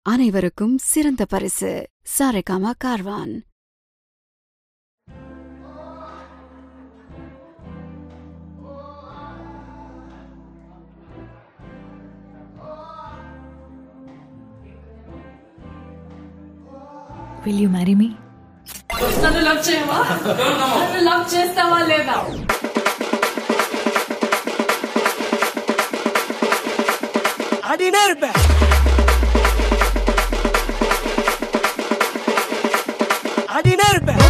அனைவருக்கும் சிறந்த பரிசு Saregama Carvaan Will you marry me? నన్ను లవ్ చేయవా నన్ను లవ్ చేస్తావా లేదా ஆடினே இருப்பேன் ஆடினே இருப்பேன்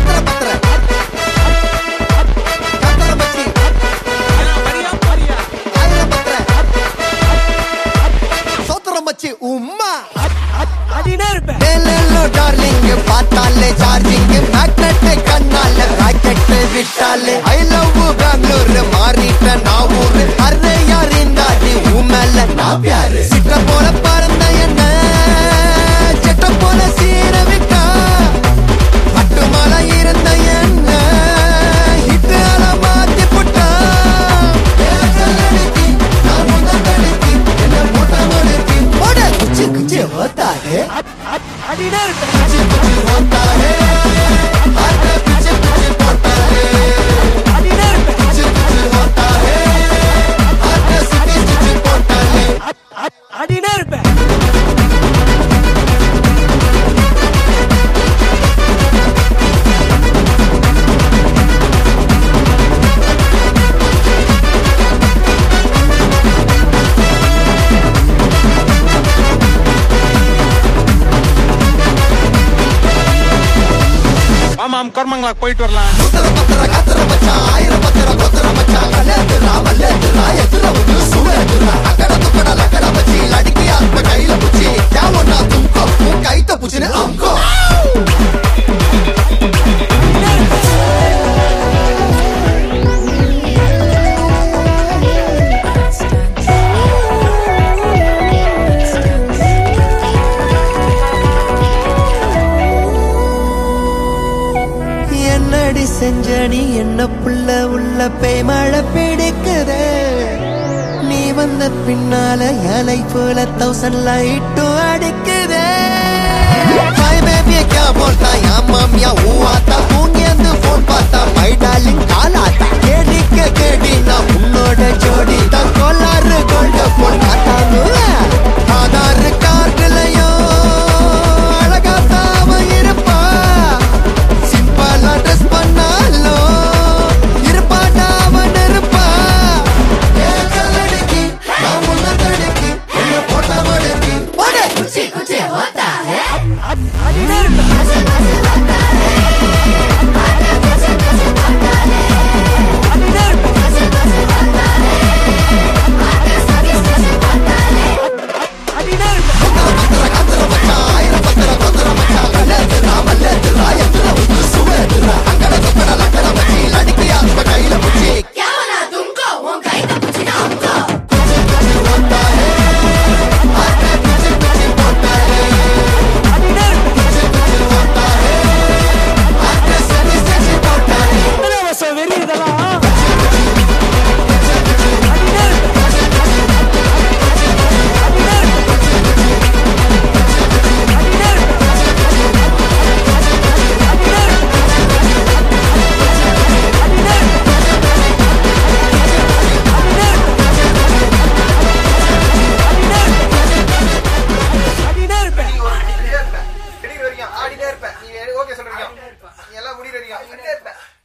மச்சி உம்மா ஆடினே இருப்பேன் ஏலேலோ டார்லிங் பார்த்தாலே சார்ஜிங் மேக்னெட் கண்ணால ராக்கெட் விட்டாலே ஐ லவ் பெங்களூர் மாறிட்ட நான் ஊரு அரே யார் இந்த அடி உமேல நான் பியாரு சிட்ட போல பறந்த என்ன செட்ட போல சீர விட்டா பட்டு மலை இருந்த என்ன ஹிட் அல மாத்தி புட்டா நான் முதல் தடுக்கி என்ன போட்ட மடுக்கி போட குச்சி குச்சி ஓத்தாடே ஆடினே இருப்பேன் குச்சி குச்சி ஓத்தாடே ஆட்ட குச்சி குச்சி போட்டாடே ஆடினே இருப்பேன் குச்சி குச்சி ஓத்தாடே ஆட்ட சுத்தி சுத்தி போட்டாடே ஆடினே இருப்பேன் ஆமாம் கர்மங்களாக்கு போயிட்டு வரலாம் உத்தர பத்திர கத்திர மச்சான் ஆயிரம் பத்திர கொத்திர மச்சான் கல்லேத்துறா மல்லேத்துறா எதிர வந்து சூழத்துறா அக்கட துக்கட லக்கட மச்சி லடிக்கி ஆத்ம கையில புச்சி கேவனா தும்கோ உன் கைத்த புச்சின்னு அம்கோ என்னடி செஞ்ச நீ என்ன புள்ள உள்ள பேய் மழை பிடிக்குதே நீ வந்த பின்னால இலை போல தௌசண்ட் லைட்டும் அடிக்குதே My baby क्या बोलता या मामिया वो आता பூங்கியந்து போன் பார்த்தா மை டார்லிங் காலாத்தா கேடிக்க கேடி நான் உன்னோட ஜோடி தான் கோலாறு கோல்டு போன் காத்தாங்க ஆதார் கார்டுலயும் அழகா தாவ இருப்பா சிம்பிளா ட்ரெஸ் பண்ணாலும் இருப்பாடா அவன் இருப்பா ஏன் கல்லடிக்கு நான் முன்ன தடுக்கி என்ன போட்ட மடுக்கி போட குச்சி குச்சி ஆடினே இருப்பேன் ஆடினே இருப்பேன் ஆடினே இருப்பேன் ஆடினே இருப்பேன் எத்தனை வருஷம் வெறி இதெல்லாம் ஆடினே இருப்பேன் ஆடினே இருப்பேன் ஆடினே இருப்பேன் ஆடினே இருப்பேன் ஆடிட்டே இருப்பேன் நீ ஓகே சொல்றீங்க நீ எல்லாம் முடிவு வரைக்கும் ஆடிட்டே இருப்பேன்